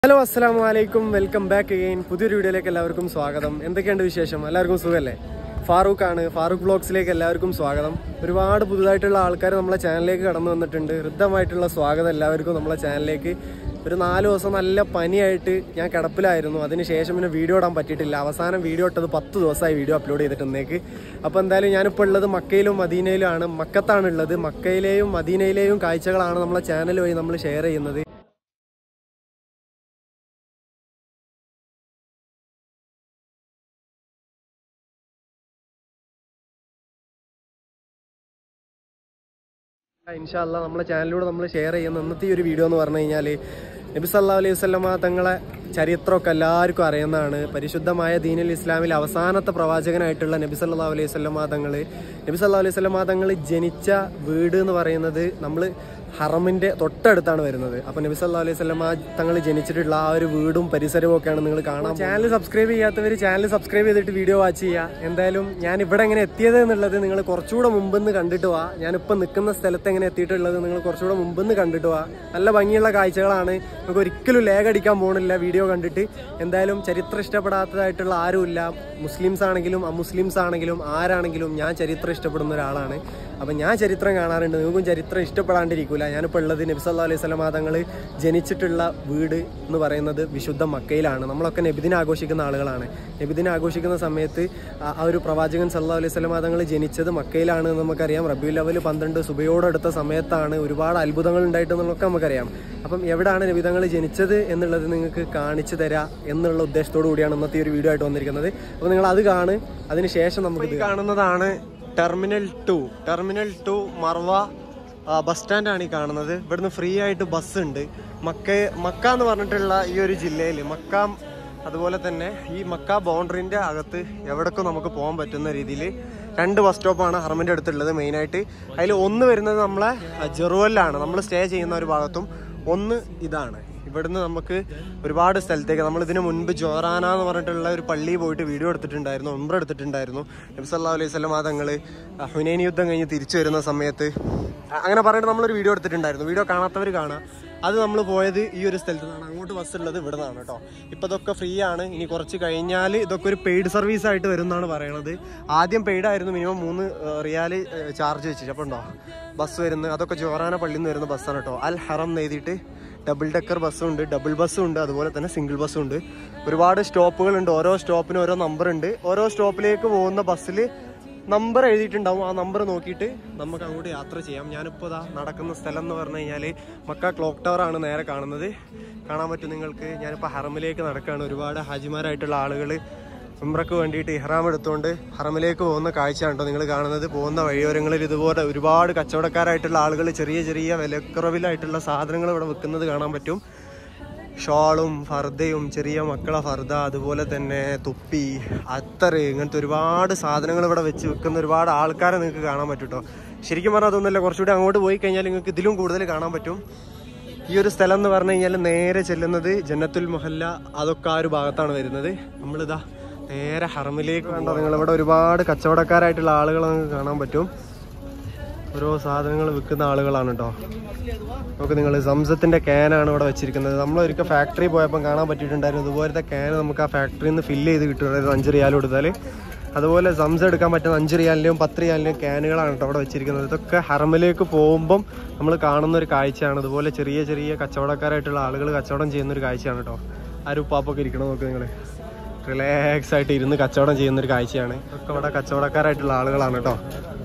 hello അസ്സാം വലൈക്കും welcome back again പുതിയൊരു വീഡിയോയിലേക്ക് എല്ലാവർക്കും സ്വാഗതം എന്തൊക്കെയുണ്ട് വിശേഷം എല്ലാവർക്കും സുഖമല്ലേ ഫാറൂഖ് ആണ് ഫാറൂഖ് ബ്ലോഗ്സിലേക്ക് എല്ലാവർക്കും സ്വാഗതം ഒരുപാട് പുതുതായിട്ടുള്ള ആൾക്കാർ നമ്മളെ ചാനലിലേക്ക് കടന്നു വന്നിട്ടുണ്ട് ഹൃദ്യമായിട്ടുള്ള സ്വാഗതം എല്ലാവർക്കും നമ്മളെ ചാനലിലേക്ക് ഒരു നാല് ദിവസം നല്ല പനിയായിട്ട് ഞാൻ കിടപ്പിലായിരുന്നു അതിനുശേഷം പിന്നെ വീഡിയോ ഇടാൻ പറ്റിയിട്ടില്ല അവസാനം വീഡിയോ ഇട്ടത് പത്ത് ദിവസമായി വീഡിയോ അപ്ലോഡ് ചെയ്തിട്ടുന്നേക്ക് അപ്പോൾ എന്തായാലും ഞാനിപ്പോൾ ഉള്ളത് മക്കയിലും മദീനയിലും ആണ് മക്കത്താണ് ഉള്ളത് മക്കയിലെയും മദീനയിലെയും കാഴ്ചകളാണ് നമ്മളെ ചാനൽ വഴി നമ്മൾ ഷെയർ ചെയ്യുന്നത് ഇൻഷാല്ല നമ്മളെ ചാനലിലൂടെ നമ്മൾ ഷെയർ ചെയ്യുന്ന ഇന്നത്തെ ഈ ഒരു വീഡിയോ എന്ന് പറഞ്ഞു കഴിഞ്ഞാൽ നബി സല്ലാ അലൈഹി വസ്ലമ തങ്ങളെ ചരിത്രമൊക്കെ എല്ലാവർക്കും അറിയുന്നതാണ് പരിശുദ്ധമായ ദീനുൽ ഇസ്ലാമിൽ അവസാനത്തെ പ്രവാചകനായിട്ടുള്ള നബി സല്ലാ അലൈഹി വസ്ലമ തങ്ങൾ നബി സല്ലാ അലൈഹി വസ്ലമ തങ്ങൾ ജനിച്ച വീട് എന്ന് പറയുന്നത് നമ്മൾ ഹറമിന്റെ തൊട്ടടുത്താണ് വരുന്നത് അപ്പൊ നബി സല്ലാ അലൈഹി സ്വലമ തങ്ങൾ ജനിച്ചിട്ടുള്ള ആ ഒരു വീടും പരിസരവും ഒക്കെയാണ് നിങ്ങൾ കാണാം ചാനൽ സബ്സ്ക്രൈബ് ചെയ്യാത്തവർ ചാനൽ സബ്സ്ക്രൈബ് ചെയ്തിട്ട് വീഡിയോ വാച്ച് ചെയ്യുക എന്തായാലും ഞാൻ ഇവിടെ എങ്ങനെ എത്തിയത് എന്നുള്ളത് നിങ്ങൾ കുറച്ചുകൂടെ മുമ്പെന്ന് കണ്ടിട്ട് വാ ഞാനിപ്പോൾ നിൽക്കുന്ന സ്ഥലത്ത് എങ്ങനെ എത്തിയിട്ടുള്ളത് നിങ്ങൾ കുറച്ചുകൂടെ മുമ്പെന്ന് കണ്ടിട്ട് വാ നല്ല ഭംഗിയുള്ള കാഴ്ചകളാണ് നമുക്ക് ഒരിക്കലും ലേഗ് അടിക്കാൻ പോകണില്ല വീഡിയോ കണ്ടിട്ട് എന്തായാലും ചരിത്രം ഇഷ്ടപ്പെടാത്തതായിട്ടുള്ള ആരുമില്ല മുസ്ലിംസ് ആണെങ്കിലും അമുസ്ലിംസ് ആണെങ്കിലും ആരാണെങ്കിലും ഞാൻ ചരിത്രം ഇഷ്ടപ്പെടുന്ന ഒരാളാണ് അപ്പം ഞാൻ ചരിത്രം കാണാറുണ്ട് നിങ്ങൾക്കും ചരിത്രം ഇഷ്ടപ്പെടാണ്ടിരിക്കില്ല ഞാനിപ്പോൾ ഉള്ളത് നബി സല്ലാ അലൈഹി സ്വലം തങ്ങൾ ജനിച്ചിട്ടുള്ള വീട് എന്ന് പറയുന്നത് വിശുദ്ധ മക്കയിലാണ് നമ്മളൊക്കെ നബിദിനെ ആഘോഷിക്കുന്ന ആളുകളാണ് നബിദിനെ ആഘോഷിക്കുന്ന സമയത്ത് ആ- ആ ഒരു പ്രവാചകൻ സല്ലാ അലൈഹി സ്വലം തങ്ങൾ ജനിച്ചത് മക്കയിലാണ് എന്ന് നമുക്കറിയാം റബിയുൽ ലെവൽ പന്ത്രണ്ട് സുബയോടടുത്ത സമയത്താണ് ഒരുപാട് അത്ഭുതങ്ങൾ ഉണ്ടായിട്ടെന്നുള്ളതൊക്കെ നമുക്കറിയാം അപ്പം എവിടെയാണ് നബിതങ്ങൾ ജനിച്ചത് എന്നുള്ളത് നിങ്ങൾക്ക് കാണിച്ചു തരാം എന്നുള്ള ഉദ്ദേശത്തോടു കൂടിയാണ് ഇന്നത്തെ ഈ ഒരു വീഡിയോ ആയിട്ട് വന്നിരിക്കുന്നത് അപ്പോൾ നിങ്ങൾ അത് കാണ് അതിനുശേഷം നമുക്ക് ഇത് കാണുന്നതാണ് terminal two terminal two Marwa ആ, ബസ് സ്റ്റാൻഡാണ് ഈ കാണുന്നത് ഇവിടുന്ന് ഫ്രീ ആയിട്ട് ബസ് ഉണ്ട് മക്ക മക്ക എന്ന് പറഞ്ഞിട്ടുള്ള ഈ ഒരു ജില്ലയിൽ മക്ക അതുപോലെ തന്നെ ഈ മക്ക ബൗണ്ടറിന്റെ അകത്ത് എവിടേക്കും നമുക്ക് പോകാൻ പറ്റുന്ന രീതിയിൽ രണ്ട് ബസ് സ്റ്റോപ്പാണ് ഹർമിന്റെ അടുത്തുള്ളത് മെയിനായിട്ട് അതിൽ ഒന്ന് വരുന്നത് നമ്മളെ ജെറുവലിലാണ് നമ്മൾ സ്റ്റേ ചെയ്യുന്ന ഒരു ഭാഗത്തും ഒന്ന് ഇതാണ് ഇവിടുന്ന് നമുക്ക് ഒരുപാട് സ്ഥലത്തേക്ക് നമ്മൾ ഇതിന് മുൻപ് ജോറാന എന്ന് പറഞ്ഞിട്ടുള്ള ഒരു പള്ളിയിൽ പോയിട്ട് വീഡിയോ എടുത്തിട്ടുണ്ടായിരുന്നു ഉംറ എടുത്തിട്ടുണ്ടായിരുന്നു നബി സല്ലാ അലൈഹി സ്വലം തങ്ങൾ ഹുനൈൻ യുദ്ധം കഴിഞ്ഞ് തിരിച്ചു വരുന്ന സമയത്ത് അ- അങ്ങനെ പറഞ്ഞിട്ട് നമ്മളൊരു വീഡിയോ എടുത്തിട്ടുണ്ടായിരുന്നു വീഡിയോ കാണാത്തവർ കാണാം അത് നമ്മൾ പോയത് ഈ ഒരു സ്ഥലത്ത് നിന്നാണ് അങ്ങോട്ട് ബസ് ഉള്ളത് ഇവിടെ നിന്നാണ് കേട്ടോ ഇപ്പം ഇതൊക്കെ ഫ്രീ ആണ് ഇനി കുറച്ച് കഴിഞ്ഞാൽ ഇതൊക്കെ ഒരു പെയ്ഡ് സർവീസ് ആയിട്ട് വരും എന്നാണ് പറയണത് ആദ്യം പെയ്ഡ് ആയിരുന്നു മിനിമം മൂന്ന് റിയാൽ ചാർജ് വെച്ചിട്ട് അപ്പോൾ ഉണ്ടോ ബസ് വരുന്നത് അതൊക്കെ ജോറാന പള്ളിയിൽ നിന്ന് വരുന്ന ബസ്സാണ് കേട്ടോ അൽ ഹറം എന്ന് എഴുതിയിട്ട് ഡബിൾ ഡെക്കർ ബസ്സും ഉണ്ട് ഡബിൾ ബസ്സും ഉണ്ട് അതുപോലെ തന്നെ സിംഗിൾ ബസ്സും ഉണ്ട് ഒരുപാട് സ്റ്റോപ്പുകളുണ്ട് ഓരോ സ്റ്റോപ്പിനും ഓരോ നമ്പർ ഉണ്ട് ഓരോ സ്റ്റോപ്പിലേക്ക് പോകുന്ന ബസ്സിൽ നമ്പർ എഴുതിയിട്ടുണ്ടാവും ആ നമ്പർ നോക്കിയിട്ട് നമുക്ക് അങ്ങോട്ട് യാത്ര ചെയ്യാം ഞാനിപ്പോൾ ഇതാ നടക്കുന്ന സ്ഥലം എന്ന് പറഞ്ഞു കഴിഞ്ഞാൽ മക്ക ക്ലോക്ക് ടവർ ആണ് നേരെ കാണുന്നത് കാണാൻ പറ്റും നിങ്ങൾക്ക് ഞാനിപ്പോൾ ഹറമിലേക്ക് നടക്കുകയാണ് ഒരുപാട് ഹാജിമാരായിട്ടുള്ള ആളുകൾ ഉംറക്ക് വേണ്ടിയിട്ട് ഇഹ്റാം എടുത്തുകൊണ്ട് ഹറമിലേക്ക് പോകുന്ന കാഴ്ചയാണ് കേട്ടോ നിങ്ങൾ കാണുന്നത് പോകുന്ന വഴിയോരങ്ങളിൽ ഇതുപോലെ ഒരുപാട് കച്ചവടക്കാരായിട്ടുള്ള ആളുകൾ ചെറിയ ചെറിയ വിലക്കുറവിലായിട്ടുള്ള സാധനങ്ങൾ ഇവിടെ വിൽക്കുന്നത് കാണാൻ പറ്റും ഷോളും ഫർദയും ചെറിയ മക്കളെ ഫർദ അതുപോലെ തന്നെ തുപ്പി അത്തറ് ഇങ്ങനത്തെ ഒരുപാട് സാധനങ്ങൾ ഇവിടെ വെച്ച് വിൽക്കുന്ന ഒരുപാട് ആൾക്കാരെ നിങ്ങൾക്ക് കാണാൻ പറ്റും കേട്ടോ ശരിക്കും പറഞ്ഞാൽ അതൊന്നുമല്ല കുറച്ചുകൂടി അങ്ങോട്ട് പോയി കഴിഞ്ഞാൽ നിങ്ങൾക്ക് ഇതിലും കൂടുതൽ കാണാൻ പറ്റും ഈ ഒരു സ്ഥലം എന്ന് പറഞ്ഞു കഴിഞ്ഞാൽ നേരെ ചെല്ലുന്നത് ജന്നത്തുൽ മുഹല്ല അതൊക്കെ ആ ഒരു ഭാഗത്താണ് വരുന്നത് നമ്മളിതാ നേരെ ഹറമിലേക്ക് കണ്ടോ നിങ്ങൾ ഇവിടെ ഒരുപാട് കച്ചവടക്കാരായിട്ടുള്ള ആളുകൾ നമുക്ക് കാണാൻ പറ്റും ഓരോ സാധനങ്ങൾ വിൽക്കുന്ന ആളുകളാണ് കേട്ടോ നമുക്ക് നിങ്ങൾ സംസത്തിന്റെ ക്യാനാണ് ഇവിടെ വെച്ചിരിക്കുന്നത് നമ്മൾ ഒരിക്കൽ ഫാക്ടറി പോയപ്പോൾ കാണാൻ പറ്റിയിട്ടുണ്ടായിരുന്നു ഇതുപോലത്തെ ക്യാൻ നമുക്ക് ആ ഫാക്ടറിയിൽ നിന്ന് ഫില്ല് ചെയ്ത് കിട്ടുമായിരുന്നു അഞ്ച് റിയാൽ കൊടുത്താൽ അതുപോലെ സംസ എടുക്കാൻ പറ്റുന്ന അഞ്ച് റിയാലിൻ്റെയും പത്ത് റിയാലിൻ്റെയും ക്യാനുകളാണ് കേട്ടോ അവിടെ വെച്ചിരിക്കുന്നത് ഇതൊക്കെ ഹറമിലേക്ക് പോകുമ്പം നമ്മൾ കാണുന്ന ഒരു കാഴ്ചയാണ് ഇതുപോലെ ചെറിയ ചെറിയ കച്ചവടക്കാരായിട്ടുള്ള ആളുകൾ കച്ചവടം ചെയ്യുന്ന ഒരു കാഴ്ചയാണ് കേട്ടോ ആ ഒരു ഉപ്പാപ്പൊക്കെ ഇരിക്കണം നോക്ക് നിങ്ങൾ റിലാക്സ് ആയിട്ട് ഇരുന്ന് കച്ചവടം ചെയ്യുന്ന ഒരു കാഴ്ചയാണ് ഇതൊക്കെ ഇവിടെ കച്ചവടക്കാരായിട്ടുള്ള ആളുകളാണ് കേട്ടോ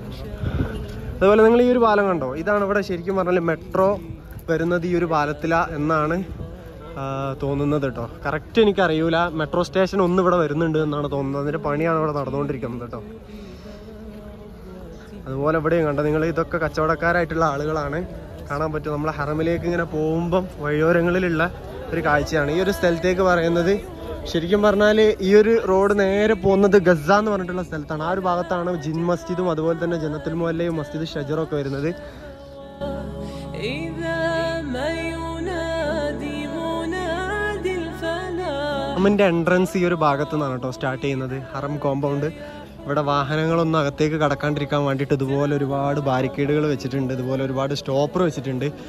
അതുപോലെ നിങ്ങൾ ഈ ഒരു പാലം കണ്ടോ ഇതാണ് ഇവിടെ ശരിക്കും പറഞ്ഞാൽ മെട്രോ വരുന്നത് ഈ ഒരു പാലത്തില എന്നാണ് ആ, തോന്നുന്നത് കേട്ടോ കറക്റ്റ് എനിക്ക് അറിയൂല മെട്രോ സ്റ്റേഷൻ ഒന്ന് ഇവിടെ വരുന്നുണ്ട് എന്നാണ് തോന്നുന്നത് അതിന്റെ പണിയാണ് ഇവിടെ നടന്നുകൊണ്ടിരിക്കുന്നത് കേട്ടോ അതുപോലെ ഇവിടെയും കണ്ടോ നിങ്ങൾ ഇതൊക്കെ കച്ചവടക്കാരായിട്ടുള്ള ആളുകളാണ് കാണാൻ പറ്റും നമ്മളെ ഹറമിലേക്ക് ഇങ്ങനെ പോകുമ്പം വഴിയോരങ്ങളിലുള്ള ഒരു കാഴ്ചയാണ് ഈ ഒരു സ്ഥലത്തേക്ക് പറയുന്നത് ശരിക്കും പറഞ്ഞാൽ ഈ ഒരു റോഡ് നേരെ പോകുന്നത് ഗസ എന്ന് പറഞ്ഞിട്ടുള്ള സ്ഥലത്താണ് ആ ഒരു ഭാഗത്താണ് ജിൻ മസ്ജിദും അതുപോലെ തന്നെ ജനത്തുൽ മുല്ലയും മസ്ജിദ് ഷജറും ഒക്കെ വരുന്നത് إذا ما ينادي منادي الفلاح ഹറമിന്റെ എൻട്രൻസ് ഈ ഒരു ഭാഗത്തു നിന്നാണ് കേട്ടോ സ്റ്റാർട്ട് ചെയ്യുന്നത് ഹറം കോമ്പൗണ്ട് ഇവിടെ വാഹനങ്ങളൊന്നും അകത്തേക്ക് കടക്കാണ്ടിരിക്കാൻ വേണ്ടിയിട്ട് ഇതുപോലെ ഒരുപാട് ബാരിക്കേഡുകൾ വെച്ചിട്ടുണ്ട് ഇതുപോലെ ഒരുപാട് സ്റ്റോപ്പർ വെച്ചിട്ടുണ്ട്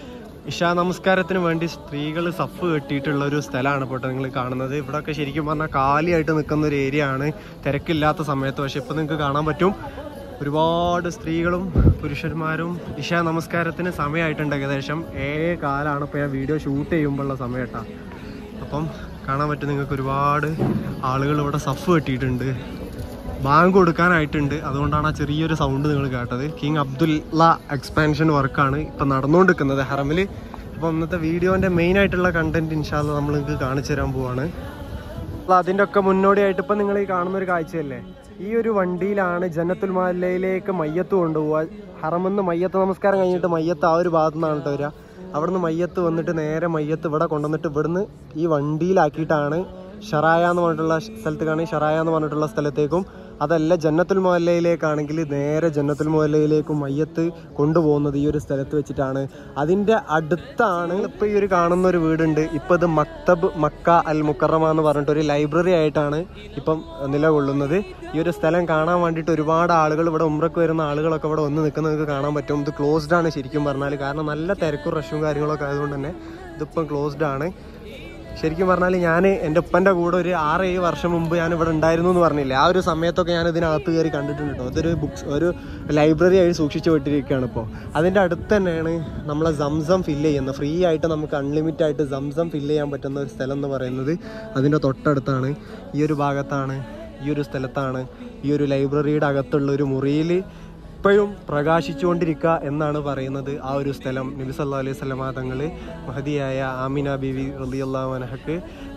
ഇഷാ നമസ്കാരത്തിന് വേണ്ടി സ്ത്രീകൾ സഫ് കെട്ടിയിട്ടുള്ള ഒരു സ്ഥലമാണ് ഇപ്പോൾ നിങ്ങൾ കാണുന്നത് ഇവിടെയൊക്കെ ശരിക്കും പറഞ്ഞാൽ കാലിയായിട്ട് നിൽക്കുന്ന ഒരു ഏരിയ ആണ് തിരക്കില്ലാത്ത സമയത്ത് പക്ഷെ ഇപ്പം നിങ്ങൾക്ക് കാണാൻ പറ്റും ഒരുപാട് സ്ത്രീകളും പുരുഷന്മാരും ഇഷാ നമസ്കാരത്തിന് സമയമായിട്ടുണ്ട് ഏകദേശം ഏഴേ കാലാണ് ഇപ്പോൾ ഞാൻ വീഡിയോ ഷൂട്ട് ചെയ്യുമ്പോഴുള്ള സമയം കേട്ടോ അപ്പം കാണാൻ പറ്റും നിങ്ങൾക്ക് ഒരുപാട് ആളുകൾ ഇവിടെ സഫ് കെട്ടിയിട്ടുണ്ട് ബാങ്ക് കൊടുക്കാനായിട്ടുണ്ട് അതുകൊണ്ടാണ് ആ ചെറിയൊരു സൗണ്ട് നിങ്ങൾ കേട്ടത് കിങ് അബ്ദുല്ല എക്സ്പാൻഷൻ വർക്കാണ് ഇപ്പം നടന്നുകൊണ്ടിരിക്കുന്നത് ഹറമിൽ അപ്പോൾ ഇന്നത്തെ വീഡിയോൻ്റെ മെയിൻ ആയിട്ടുള്ള കണ്ടന്റ് ഇൻഷാല്ല നമ്മൾ നിങ്ങൾക്ക് കാണിച്ചു തരാൻ പോവാണ് അപ്പോൾ അതിൻ്റെ ഒക്കെ മുന്നോടിയായിട്ട് ഇപ്പം നിങ്ങൾ ഈ കാണുന്ന ഒരു കാഴ്ചയല്ലേ ഈ ഒരു വണ്ടിയിലാണ് ജന്നത്തുൽ മഹല്ലയിലേക്ക് മയ്യത്ത് കൊണ്ടുപോവുക ഹറമെന്ന് മയ്യത്ത് നമസ്കാരം കഴിഞ്ഞിട്ട് മയ്യത്ത് ആ ഒരു ഭാഗത്തു നിന്നാണ് കേട്ടോ വരിക അവിടുന്ന് മയ്യത്ത് വന്നിട്ട് നേരെ മയ്യത്ത് ഇവിടെ കൊണ്ടുവന്നിട്ട് ഇവിടുന്ന് ഈ വണ്ടിയിലാക്കിയിട്ടാണ് ഷറായ എന്ന് പറഞ്ഞിട്ടുള്ള സ്ഥലത്ത് കാണി ഷറായ എന്ന് പറഞ്ഞിട്ടുള്ള സ്ഥലത്തേക്കും അതല്ല ജന്നത്തുൽ മുഹല്ലയിലേക്കാണെങ്കിൽ നേരെ ജന്നത്തുൽ മുഹല്ലയിലേക്കും മയ്യത്ത് കൊണ്ടുപോകുന്നത് ഈ ഒരു സ്ഥലത്ത് വെച്ചിട്ടാണ് അതിൻ്റെ അടുത്താണ് ഇപ്പോൾ ഈ ഒരു കാണുന്ന ഒരു വീടുണ്ട് ഇപ്പോൾ ഇത് മക്തബ് മക്ക അൽ മുക്കറമ എന്ന് പറഞ്ഞിട്ട് ഒരു ലൈബ്രറി ആയിട്ടാണ് ഇപ്പം നിലകൊള്ളുന്നത് ഈ ഒരു സ്ഥലം കാണാൻ വേണ്ടിയിട്ട് ഒരുപാട് ആളുകൾ ഇവിടെ ഉമ്രക്ക് വരുന്ന ആളുകളൊക്കെ ഇവിടെ വന്ന് നിൽക്കുന്നത് നിങ്ങൾക്ക് കാണാൻ പറ്റും ഇത് ക്ലോസ്ഡ് ആണ് ശരിക്കും പറഞ്ഞാൽ കാരണം നല്ല തിരക്കും റഷും കാര്യങ്ങളൊക്കെ ആയതുകൊണ്ട് തന്നെ ഇതിപ്പം ക്ലോസ്ഡ് ആണ് ശരിക്കും പറഞ്ഞാൽ ഞാൻ എൻ്റെ ഉപ്പൻ്റെ കൂടെ ഒരു ആറ് ഏഴ് വർഷം മുമ്പ് ഞാൻ ഇവിടെ ഉണ്ടായിരുന്നു എന്ന് പറഞ്ഞില്ലേ ആ ഒരു സമയത്തൊക്കെ ഞാൻ ഇതിനകത്ത് കയറി കണ്ടിട്ടുണ്ട് കേട്ടോ അതൊരു ബുക്സ് ഒരു ലൈബ്രറി ആയി സൂക്ഷിച്ചു വിട്ടിരിക്കുകയാണ് ഇപ്പോൾ അതിൻ്റെ അടുത്ത് തന്നെയാണ് നമ്മളെ സംസം ഫില്ല് ചെയ്യുന്നത് ഫ്രീ ആയിട്ട് നമുക്ക് അൺലിമിറ്റഡ് ആയിട്ട് സംസം ഫില്ല് ചെയ്യാൻ പറ്റുന്ന ഒരു സ്ഥലം എന്ന് പറയുന്നത് അതിൻ്റെ തൊട്ടടുത്താണ് ഈ ഒരു ഭാഗത്താണ് ഈ ഒരു സ്ഥലത്താണ് ഈ ഒരു ലൈബ്രറിയുടെ അകത്തുള്ള ഒരു മുറിയിൽ ഇപ്പോഴും പ്രകാശിച്ചുകൊണ്ടിരിക്കുക എന്നാണ് പറയുന്നത് ആ ഒരു സ്ഥലം നബി സല്ലാ അലൈഹി സ്വലമ തങ്ങൾ മഹതിയായ ആമിന ബിവി റലിയല്ലാഹനഹക്ക്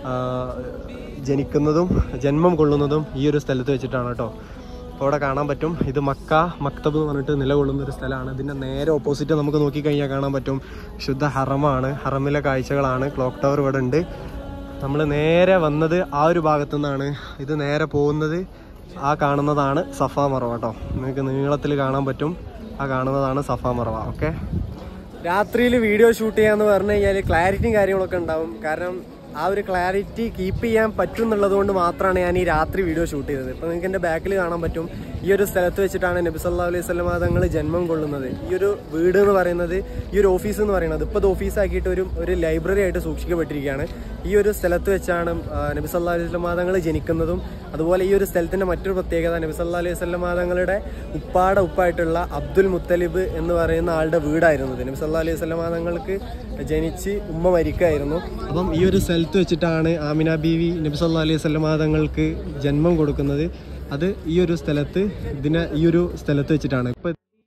ജനിക്കുന്നതും ജന്മം കൊള്ളുന്നതും ഈ ഒരു സ്ഥലത്ത് വെച്ചിട്ടാണ് കേട്ടോ അപ്പോൾ അവിടെ കാണാൻ പറ്റും ഇത് മക്ക മക്തബ് എന്ന് പറഞ്ഞിട്ട് നിലകൊള്ളുന്ന ഒരു സ്ഥലമാണ് ഇതിൻ്റെ നേരെ ഓപ്പോസിറ്റ് നമുക്ക് നോക്കിക്കഴിഞ്ഞാൽ കാണാൻ പറ്റും ശുദ്ധ ഹറമാണ് ഹറമിലെ കാഴ്ചകളാണ് ക്ലോക്ക് ടവർ ഇവിടെ ഉണ്ട് നമ്മൾ നേരെ വന്നത് ആ ഒരു ഭാഗത്തു നിന്നാണ് ഇത് നേരെ പോകുന്നത് ആ കാണുന്നതാണ് സഫ മറവ കേട്ടോ നിങ്ങൾക്ക് നീളത്തിൽ കാണാൻ പറ്റും ആ കാണുന്നതാണ് സഫ മറവ ഓക്കെ രാത്രിയിൽ വീഡിയോ ഷൂട്ട് ചെയ്യാന്ന് പറഞ്ഞു കഴിഞ്ഞാൽ ക്ലാരിറ്റിയും കാര്യങ്ങളൊക്കെ ഉണ്ടാവും കാരണം ആ ഒരു ക്ലാരിറ്റി കീപ്പ് ചെയ്യാൻ പറ്റും എന്നുള്ളത് കൊണ്ട് മാത്രമാണ് ഞാൻ ഈ രാത്രി വീഡിയോ ഷൂട്ട് ചെയ്തത് ഇപ്പൊ നിങ്ങൾക്ക് എന്റെ ബാക്കിൽ കാണാൻ പറ്റും ഈ ഒരു സ്ഥലത്ത് വെച്ചിട്ടാണ് നബി സല്ലാ അലൈഹി സ്വലമ തങ്ങൾ ജന്മം കൊള്ളുന്നത് ഈ ഒരു വീട് എന്ന് പറയുന്നത് ഈ ഒരു ഓഫീസ് എന്ന് പറയുന്നത് ഇപ്പോൾ ഇത് ഓഫീസാക്കിയിട്ട് ഒരു ഒരു ലൈബ്രറി ആയിട്ട് സൂക്ഷിക്കപ്പെട്ടിരിക്കുകയാണ് ഈ ഒരു സ്ഥലത്ത് വെച്ചാണ് ആ, നബി സല്ലാ അലൈഹി സ്വലമ തങ്ങൾ ജനിക്കുന്നതും അതുപോലെ ഈ ഒരു സ്ഥലത്തിന്റെ മറ്റൊരു പ്രത്യേകത നബി സല്ലാ അലൈഹി സ്വലമ തങ്ങളുടെ ഉപ്പാടെ ഉപ്പായിട്ടുള്ള അബ്ദുൽ മുത്തലിബ് എന്ന് പറയുന്ന ആളുടെ വീടായിരുന്നു ഇത് നബി സല്ലാ അലൈഹി സ്വലമ തങ്ങൾക്ക് ജനിച്ച് ഉമ്മ മരിക്കായിരുന്നു അപ്പം ഈ ഒരു സ്ഥലത്ത് വെച്ചിട്ടാണ് ആമിന ബീവി നബി സല്ലാ അലൈഹി സ്വലമ തങ്ങൾക്ക് ജന്മം കൊടുക്കുന്നത് അത് ഈ ഒരു സ്ഥലത്ത് ഇതിനെ ഈ ഒരു സ്ഥലത്ത് വെച്ചിട്ടാണ് ഇപ്പൊ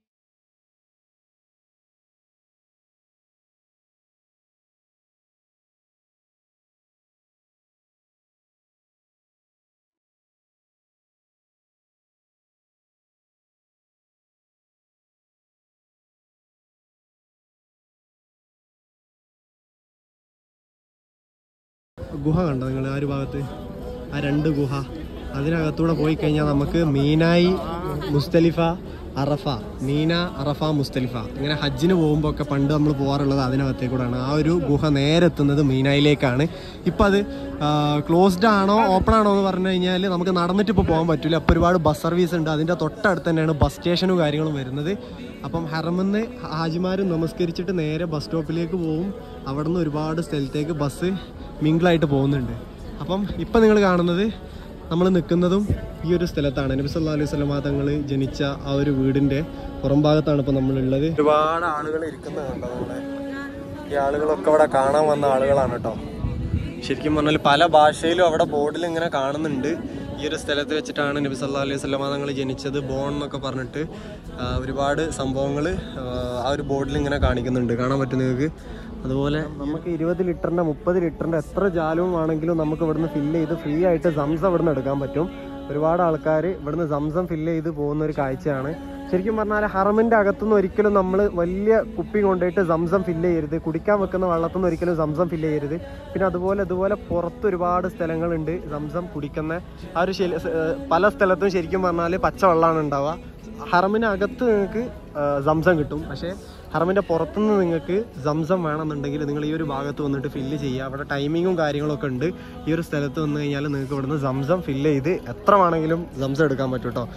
ഗുഹ കണ്ടോ നിങ്ങൾ ആ ഒരു ഭാഗത്ത് ആ രണ്ട് ഗുഹ അതിനകത്തൂടെ പോയി കഴിഞ്ഞാൽ നമുക്ക് മീനായി മുസ്തലിഫ അറഫ മീന അറഫ മുസ്തലിഫ ഇങ്ങനെ ഹജ്ജിന് പോകുമ്പോൾ ഒക്കെ പണ്ട് നമ്മൾ പോകാറുള്ളത് അതിനകത്തേക്കൂടാണ് ആ ഒരു ഗുഹ നേരെ എത്തുന്നത് മീനായിലേക്കാണ് ഇപ്പം അത് ക്ലോസ്ഡ് ആണോ ഓപ്പൺ ആണോ എന്ന് പറഞ്ഞു കഴിഞ്ഞാൽ നമുക്ക് നടന്നിട്ട് ഇപ്പോൾ പോകാൻ പറ്റില്ല അപ്പോൾ ഒരുപാട് ബസ് സർവീസ് ഉണ്ട് അതിൻ്റെ തൊട്ടടുത്ത് തന്നെയാണ് ബസ് സ്റ്റേഷനും കാര്യങ്ങളും വരുന്നത് അപ്പം ഹറമെന്ന് ഹാജിമാർ നമസ്കരിച്ചിട്ട് നേരെ ബസ് സ്റ്റോപ്പിലേക്ക് പോകും അവിടെ നിന്ന് ഒരുപാട് സ്ഥലത്തേക്ക് ബസ് മിങ്കിളായിട്ട് പോകുന്നുണ്ട് അപ്പം ഇപ്പം നിങ്ങൾ കാണുന്നത് നമ്മൾ നിൽക്കുന്നതും ഈ ഒരു സ്ഥലത്താണ് നബി സല്ലാ അലൈഹി സ്വലമ തങ്ങൾ ജനിച്ച ആ ഒരു വീടിന്റെ പുറം ഭാഗത്താണ് ഇപ്പൊ നമ്മളുള്ളത് ഒരുപാട് ആളുകൾ ഇരിക്കുന്നത് കണ്ടോ നമ്മളെ ഈ ആളുകളൊക്കെ അവിടെ കാണാൻ വന്ന ആളുകളാണ് കേട്ടോ ശരിക്കും പറഞ്ഞാൽ പല ഭാഷയിലും അവിടെ ബോർഡിൽ ഇങ്ങനെ കാണുന്നുണ്ട് ഈ ഒരു സ്ഥലത്ത് വെച്ചിട്ടാണ് നബി സല്ലാ അലൈഹി സ്വലമ തങ്ങൾ ജനിച്ചത് ബോൺ എന്നൊക്കെ പറഞ്ഞിട്ട് ആ, ഒരുപാട് സംഭവങ്ങൾ ആ ഒരു ബോർഡിൽ ഇങ്ങനെ കാണിക്കുന്നുണ്ട് കാണാൻ പറ്റും നിങ്ങൾക്ക് അതുപോലെ നമുക്ക് ഇരുപത് ലിറ്ററിന്റെ മുപ്പത് ലിറ്ററിന്റെ എത്ര ജാലവും ആണെങ്കിലും നമുക്ക് ഇവിടുന്ന് ഫില്ല് ചെയ്ത് ഫ്രീ ആയിട്ട് സംസം ഇവിടുന്ന് എടുക്കാൻ പറ്റും ഒരുപാട് ആൾക്കാർ ഇവിടുന്ന് സംസം ഫില്ല് ചെയ്ത് പോകുന്ന ഒരു കാഴ്ചയാണ് ശരിക്കും പറഞ്ഞാൽ ഹറമിന്റെ അകത്തുനിന്ന് ഒരിക്കലും നമ്മൾ വലിയ കുപ്പി കൊണ്ടുപോയിട്ട് സംസം ഫില്ല് ചെയ്യരുത് കുടിക്കാൻ വെക്കുന്ന വെള്ളത്തുനിന്ന് ഒരിക്കലും സംസം ഫില്ല് ചെയ്യരുത് പിന്നെ അതുപോലെ ഇതുപോലെ പുറത്ത് ഒരുപാട് സ്ഥലങ്ങളുണ്ട് സംസം കുടിക്കുന്ന ആ ഒരു ശരി- ഏർ പല സ്ഥലത്തും ശരിക്കും പറഞ്ഞാൽ പച്ചവെള്ളമാണ് ഉണ്ടാവുക ഹറമിനകത്ത് നിങ്ങൾക്ക് സംസം കിട്ടും പക്ഷേ ഹറമിൻ്റെ പുറത്തുനിന്ന് നിങ്ങൾക്ക് സംസം വേണമെന്നുണ്ടെങ്കിൽ നിങ്ങൾ ഈ ഒരു ഭാഗത്ത് വന്നിട്ട് ഫില്ല് ചെയ്യുക അവിടെ ടൈമിങ്ങും കാര്യങ്ങളൊക്കെ ഉണ്ട് ഈ ഒരു സ്ഥലത്ത് വന്നു കഴിഞ്ഞാൽ നിങ്ങൾക്ക് ഇവിടുന്ന് സംസം ഫില്ല് ചെയ്ത് എത്ര വേണമെങ്കിലും സംസം എടുക്കാൻ പറ്റും കേട്ടോ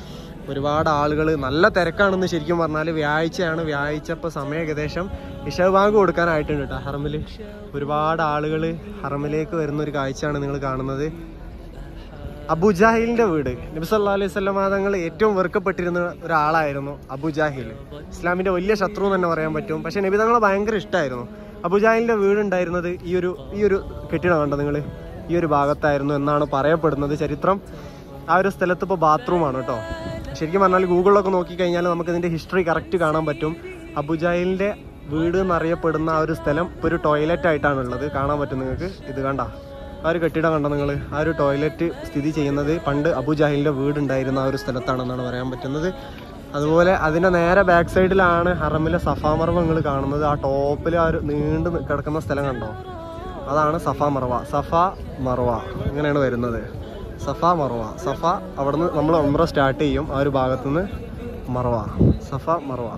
ഒരുപാട് ആളുകൾ നല്ല തിരക്കാണെന്ന് ശരിക്കും പറഞ്ഞാൽ വ്യാഴ്ചയാണ് വ്യാഴ്ച ഇപ്പോൾ സമയം ഏകദേശം ഇഷബാങ്ക് കൊടുക്കാനായിട്ടുണ്ട് കേട്ടോ ഹറമിൽ ഒരുപാട് ആളുകൾ ഹറമിലേക്ക് വരുന്ന ഒരു കാഴ്ചയാണ് നിങ്ങൾ കാണുന്നത് അബുജാഹിലിന്റെ വീട് നബി സല്ലാ അലൈഹി സ്വലമ തങ്ങൾ ഏറ്റവും വെറുക്കപ്പെട്ടിരുന്ന ഒരാളായിരുന്നു അബുജാഹിൽ ഇസ്ലാമിന്റെ വലിയ ശത്രു എന്ന് തന്നെ പറയാൻ പറ്റും പക്ഷെ നബി തങ്ങളെ ഭയങ്കര ഇഷ്ടമായിരുന്നു അബുജാഹിലിന്റെ വീട് ഉണ്ടായിരുന്നത് ഈ ഒരു ഈ ഒരു കെട്ടിടം കണ്ടോ നിങ്ങൾ ഈ ഒരു ഭാഗത്തായിരുന്നു എന്നാണ് പറയപ്പെടുന്നത് ചരിത്രം ആ ഒരു സ്ഥലത്ത് ഇപ്പോൾ ബാത്റൂമാണ് കേട്ടോ ശരിക്കും പറഞ്ഞാൽ ഗൂഗിളിലൊക്കെ നോക്കിക്കഴിഞ്ഞാൽ നമുക്ക് ഇതിന്റെ ഹിസ്റ്ററി കറക്റ്റ് കാണാൻ പറ്റും അബുജാഹിലിന്റെ വീട് എന്നറിയപ്പെടുന്ന ആ ഒരു സ്ഥലം ഇപ്പോൾ ഒരു ടോയ്ലറ്റ് ആയിട്ടാണ് ഉള്ളത് കാണാൻ പറ്റും നിങ്ങൾക്ക് ഇത് കണ്ട ആ ഒരു കെട്ടിടം കണ്ടോ നിങ്ങൾ ആ ഒരു ടോയ്ലറ്റ് സ്ഥിതി ചെയ്യുന്നത് പണ്ട് അബുജാഹിലിന്റെ വീട് ഉണ്ടായിരുന്ന ആ ഒരു സ്ഥലത്താണെന്നാണ് പറയാൻ പറ്റുന്നത് അതുപോലെ അതിന്റെ നേരെ ബാക്ക് സൈഡിലാണ് ഹറമിലെ സഫാ മറവ നിങ്ങൾ കാണുന്നത് ആ ടോപ്പിൽ ആ ഒരു നീണ്ടു നി- കിടക്കുന്ന സ്ഥലം കണ്ടോ അതാണ് സഫ മറവ സഫ മറവ ഇങ്ങനെയാണ് വരുന്നത് സഫ മറവ സഫ അവിടുന്ന് നമ്മൾ ഉമ്ര സ്റ്റാർട്ട് ചെയ്യും ആ ഒരു ഭാഗത്തുനിന്ന് മറവ സഫ മറവ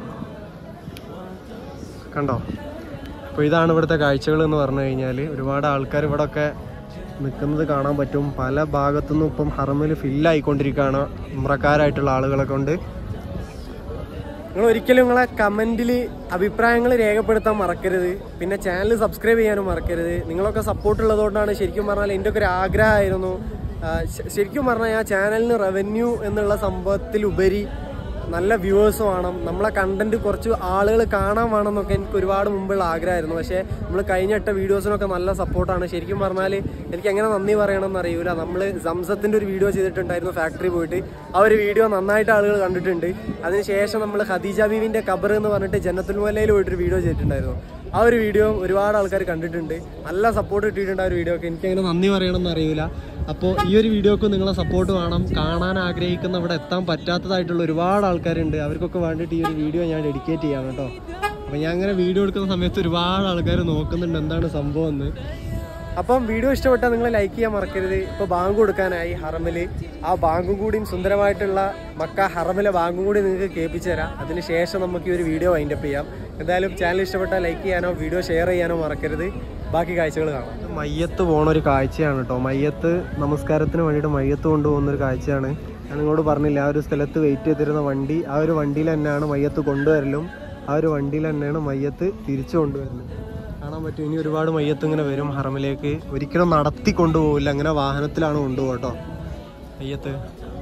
കണ്ടോ അപ്പോൾ ഇതാണ് ഇവിടുത്തെ കാഴ്ചകൾ എന്ന് പറഞ്ഞു കഴിഞ്ഞാൽ ഒരുപാട് ആൾക്കാർ ഇവിടെ ഒക്കെ നിൽക്കുന്നത് കാണാൻ പറ്റും പല ഭാഗത്തുനിന്നും ഇപ്പം ഹറമിൽ ഫില്ലായിക്കൊണ്ടിരിക്കുകയാണ് ഉമ്രക്കാരായിട്ടുള്ള ആളുകളെ കൊണ്ട് നിങ്ങൾ ഒരിക്കലും നിങ്ങളെ കമന്റിൽ അഭിപ്രായങ്ങൾ രേഖപ്പെടുത്താൻ മറക്കരുത് പിന്നെ ചാനൽ സബ്സ്ക്രൈബ് ചെയ്യാനും മറക്കരുത് നിങ്ങളൊക്കെ സപ്പോർട്ട് ഉള്ളതുകൊണ്ടാണ് ശരിക്കും പറഞ്ഞാൽ എൻ്റെ ഒക്കെ ഒരു ആഗ്രഹമായിരുന്നു ആ, ശ- ശരിക്കും പറഞ്ഞാൽ ആ ചാനലിന് റവന്യൂ എന്നുള്ള സംഭവത്തിലുപരി നല്ല വ്യൂവേഴ്സ് വേണം നമ്മളെ കണ്ടന്റ് കുറച്ച് ആളുകൾ കാണാൻ വേണം എന്നൊക്കെ എനിക്ക് ഒരുപാട് മുമ്പുള്ള ആഗ്രഹമായിരുന്നു പക്ഷേ നമ്മൾ കഴിഞ്ഞ ഇട്ട വീഡിയോസിനൊക്കെ നല്ല സപ്പോർട്ടാണ് ശരിക്കും പറഞ്ഞാൽ എനിക്ക് എങ്ങനെ നന്ദി പറയണമെന്ന് അറിയൂല നമ്മൾ സംസത്തിന്റെ ഒരു വീഡിയോ ചെയ്തിട്ടുണ്ടായിരുന്നു ഫാക്ടറി പോയിട്ട് ആ ഒരു വീഡിയോ നന്നായിട്ട് ആളുകൾ കണ്ടിട്ടുണ്ട് അതിനുശേഷം നമ്മൾ ഖദീജ ബീവിന്റെ കബർ എന്ന് പറഞ്ഞിട്ട് ജന്നത്തുൽ മലയിൽ പോയിട്ടൊരു വീഡിയോ ചെയ്തിട്ടുണ്ടായിരുന്നു ആ ഒരു വീഡിയോ ഒരുപാട് ആൾക്കാർ കണ്ടിട്ടുണ്ട് നല്ല സപ്പോർട്ട് കിട്ടിയിട്ടുണ്ട് ആ ഒരു വീഡിയോക്ക് എനിക്ക് അങ്ങനെ നന്ദി പറയണമെന്ന് അറിയില്ല അപ്പോൾ ഈ ഒരു വീഡിയോക്ക് നിങ്ങളെ സപ്പോർട്ട് വേണം കാണാൻ ആഗ്രഹിക്കുന്ന അവിടെ എത്താൻ പറ്റാത്തതായിട്ടുള്ള ഒരുപാട് ആൾക്കാരുണ്ട് അവർക്കൊക്കെ വേണ്ടിയിട്ട് ഈ ഒരു വീഡിയോ ഞാൻ ഡെഡിക്കേറ്റ് ചെയ്യാം കേട്ടോ അപ്പോൾ ഞാൻ അങ്ങനെ വീഡിയോ എടുക്കുന്ന സമയത്ത് ഒരുപാട് ആൾക്കാർ നോക്കുന്നുണ്ട് എന്താണ് സംഭവം എന്ന് അപ്പം വീഡിയോ ഇഷ്ടപ്പെട്ടാൽ നിങ്ങൾ ലൈക്ക് ചെയ്യാൻ മറക്കരുത് ഇപ്പോൾ ബാങ്ക് കൊടുക്കാനായി ഹറമില് ആ ബാങ്കും കൂടിയും സുന്ദരമായിട്ടുള്ള മക്ക ഹറമിലെ ബാങ്കും കൂടി നിങ്ങൾക്ക് കേൾപ്പിച്ചു തരാം അതിന് ശേഷം നമുക്ക് ഈ ഒരു വീഡിയോ വൈൻഡപ്പ് ചെയ്യാം എന്തായാലും ചാനൽ ഇഷ്ടപ്പെട്ടാൽ ലൈക്ക് ചെയ്യാനോ വീഡിയോ ഷെയർ ചെയ്യാനോ മറക്കരുത് ബാക്കി കാഴ്ചകൾ കാണാം മയ്യത്ത് പോണ ഒരു കാഴ്ചയാണ് കേട്ടോ മയ്യത്ത് നമസ്കാരത്തിന് വേണ്ടിയിട്ട് മയ്യത്ത് കൊണ്ടുപോകുന്ന ഒരു കാഴ്ചയാണ് ഞാൻ നിങ്ങളോട് പറഞ്ഞില്ല ആ ഒരു സ്ഥലത്ത് വെയിറ്റ് ചെയ്തിരുന്ന വണ്ടി ആ ഒരു വണ്ടിയിൽ തന്നെയാണ് മയ്യത്ത് കൊണ്ടുവരലും ആ ഒരു വണ്ടിയിൽ തന്നെയാണ് മയ്യത്ത് തിരിച്ചു കൊണ്ടുവരുന്നത് കാണാൻ പറ്റും ഇനി ഒരുപാട് മയ്യത്ത് ഇങ്ങനെ വരും ഹറമിലേക്ക് ഒരിക്കലും നടത്തി കൊണ്ടുപോകില്ല അങ്ങനെ വാഹനത്തിലാണ് കൊണ്ടുപോകുക കേട്ടോ മയ്യത്ത്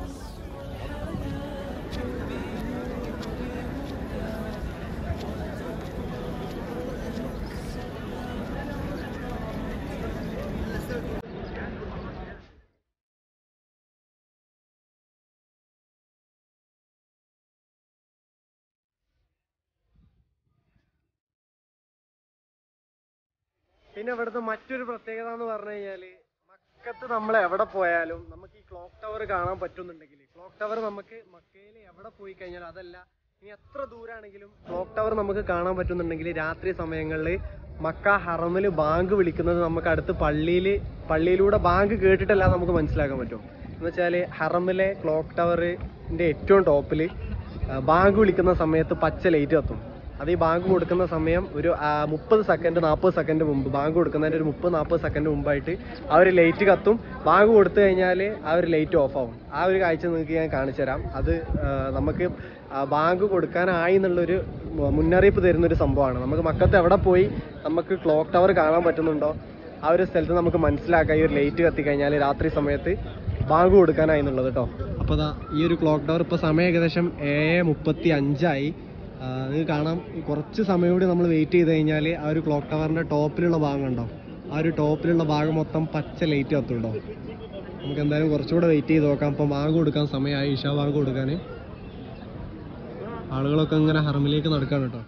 പിന്നെ ഇവിടുത്തെ മറ്റൊരു പ്രത്യേകത എന്ന് പറഞ്ഞു കഴിഞ്ഞാല് മക്കത്ത് നമ്മൾ എവിടെ പോയാലും നമുക്ക് ഈ ക്ലോക്ക് ടവർ കാണാൻ പറ്റുന്നുണ്ടെങ്കിൽ ക്ലോക്ക് ടവർ നമുക്ക് മക്കയിൽ എവിടെ പോയി കഴിഞ്ഞാൽ അതല്ല ഇനി എത്ര ദൂരാണെങ്കിലും ക്ലോക്ക് ടവർ നമുക്ക് കാണാൻ പറ്റുന്നുണ്ടെങ്കിൽ രാത്രി സമയങ്ങളിൽ മക്ക ഹറമിൽ ബാങ്ക് വിളിക്കുന്നത് നമുക്ക് അടുത്ത് പള്ളിയിൽ പള്ളിയിലൂടെ ബാങ്ക് കേട്ടിട്ടല്ല നമുക്ക് മനസ്സിലാക്കാൻ പറ്റും എന്ന് വെച്ചാൽ ഹറമിലെ ക്ലോക്ക് ടവറിന്റെ ഏറ്റവും ടോപ്പിൽ ബാങ്ക് വിളിക്കുന്ന സമയത്ത് പച്ച ലൈറ്റ് കത്തും അത് ഈ ബാങ്ക് കൊടുക്കുന്ന സമയം ഒരു മുപ്പത് സെക്കൻഡ് നാൽപ്പത് സെക്കൻഡ് മുമ്പ് ബാങ്ക് കൊടുക്കുന്നതിന്റെ ഒരു മുപ്പത് നാൽപ്പത് സെക്കൻഡ് മുമ്പായിട്ട് ആ ഒരു ലൈറ്റ് കത്തും ബാങ്ക് കൊടുത്തു കഴിഞ്ഞാൽ ആ ഒരു ലൈറ്റ് ഓഫ് ആവും ആ ഒരു കാഴ്ച നിങ്ങൾക്ക് ഞാൻ കാണിച്ചു തരാം അത് ആ, നമുക്ക് ആ ബാങ്ക് കൊടുക്കാനായി എന്നുള്ളൊരു മു- മുന്നറിയിപ്പ് തരുന്ന ഒരു സംഭവമാണ് നമുക്ക് മക്കത്ത് എവിടെ പോയി നമുക്ക് ക്ലോക്ക് ടവർ കാണാൻ പറ്റുന്നുണ്ടോ ആ ഒരു സ്ഥലത്ത് നമുക്ക് മനസ്സിലാക്കാം ഈ ഒരു ലൈറ്റ് കത്തി കഴിഞ്ഞാൽ രാത്രി സമയത്ത് ബാങ്ക് കൊടുക്കാനായി എന്നുള്ളത് കേട്ടോ അപ്പോൾ ദാ ഈ ഒരു ക്ലോക്ക് ടവർ ഇപ്പോൾ സമയം ഏകദേശം ഏഴ് മുപ്പത്തി അഞ്ചായി നിങ്ങൾക്ക് കാണാം ഈ കുറച്ച് സമയം കൂടി നമ്മൾ വെയിറ്റ് ചെയ്ത് കഴിഞ്ഞാൽ ആ ഒരു ക്ലോക്ക് ടവറിൻ്റെ ടോപ്പിലുള്ള ഭാഗം ഉണ്ടോ ആ ഒരു ടോപ്പിലുള്ള ഭാഗം മൊത്തം പച്ച ലൈറ്റ് കത്തുണ്ടോ നമുക്ക് എന്തായാലും കുറച്ചുകൂടെ വെയിറ്റ് ചെയ്ത് നോക്കാം അപ്പം ബാങ്ക് കൊടുക്കാൻ സമയമായി ഇഷാ ബാങ്ക് കൊടുക്കാൻ ആളുകളൊക്കെ ഇങ്ങനെ ഹറമിലേക്ക് നടക്കാണ് കേട്ടോ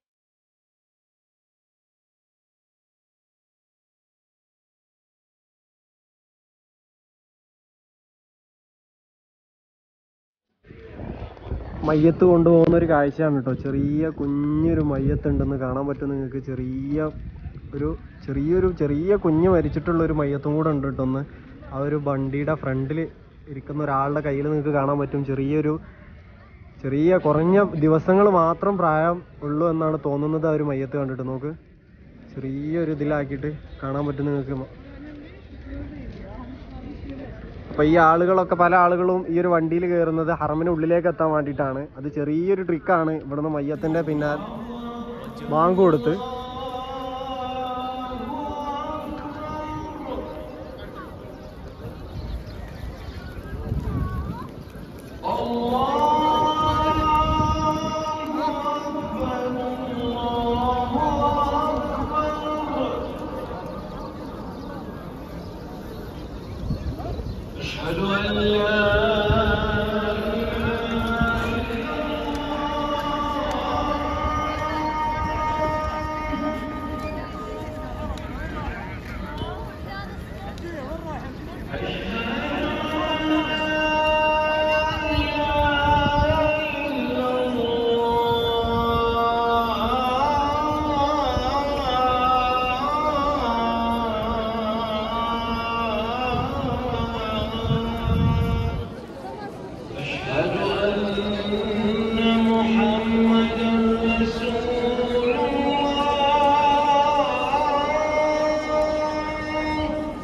മയ്യത്ത് കൊണ്ടുപോകുന്ന ഒരു കാഴ്ചയാണ് കേട്ടോ ചെറിയ കുഞ്ഞൊരു മയ്യത്ത് ഉണ്ടെന്ന് കാണാൻ പറ്റും നിങ്ങൾക്ക് ചെറിയ ഒരു ചെറിയൊരു ചെറിയ കുഞ്ഞ് മരിച്ചിട്ടുള്ള ഒരു മയ്യത്തും കൂടെ ഉണ്ട് കേട്ടോ ഒന്ന് ആ ഒരു വണ്ടിയുടെ ഫ്രണ്ടിൽ ഇരിക്കുന്ന ഒരാളുടെ കയ്യിൽ നിങ്ങൾക്ക് കാണാൻ പറ്റും ചെറിയൊരു ചെറിയ കുറഞ്ഞ ദിവസങ്ങൾ മാത്രം പ്രായം ഉള്ളൂ എന്നാണ് തോന്നുന്നത് ആ ഒരു മയ്യത്ത് കണ്ടിട്ട് നോക്ക് ചെറിയൊരു ഇതിലാക്കിയിട്ട് കാണാൻ പറ്റും നിങ്ങൾക്ക് അപ്പോൾ ഈ ആളുകളൊക്കെ പല ആളുകളും ഈ ഒരു വണ്ടിയിൽ കയറുന്നത് ഹറമിന് ഉള്ളിലേക്ക് എത്താൻ വേണ്ടിയിട്ടാണ് അത് ചെറിയൊരു ട്രിക്കാണ് ഇവിടുന്ന് മയ്യത്തിൻ്റെ പിന്നെ ബാങ്ക് കൊടുത്ത്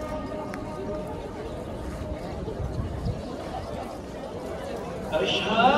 أشهد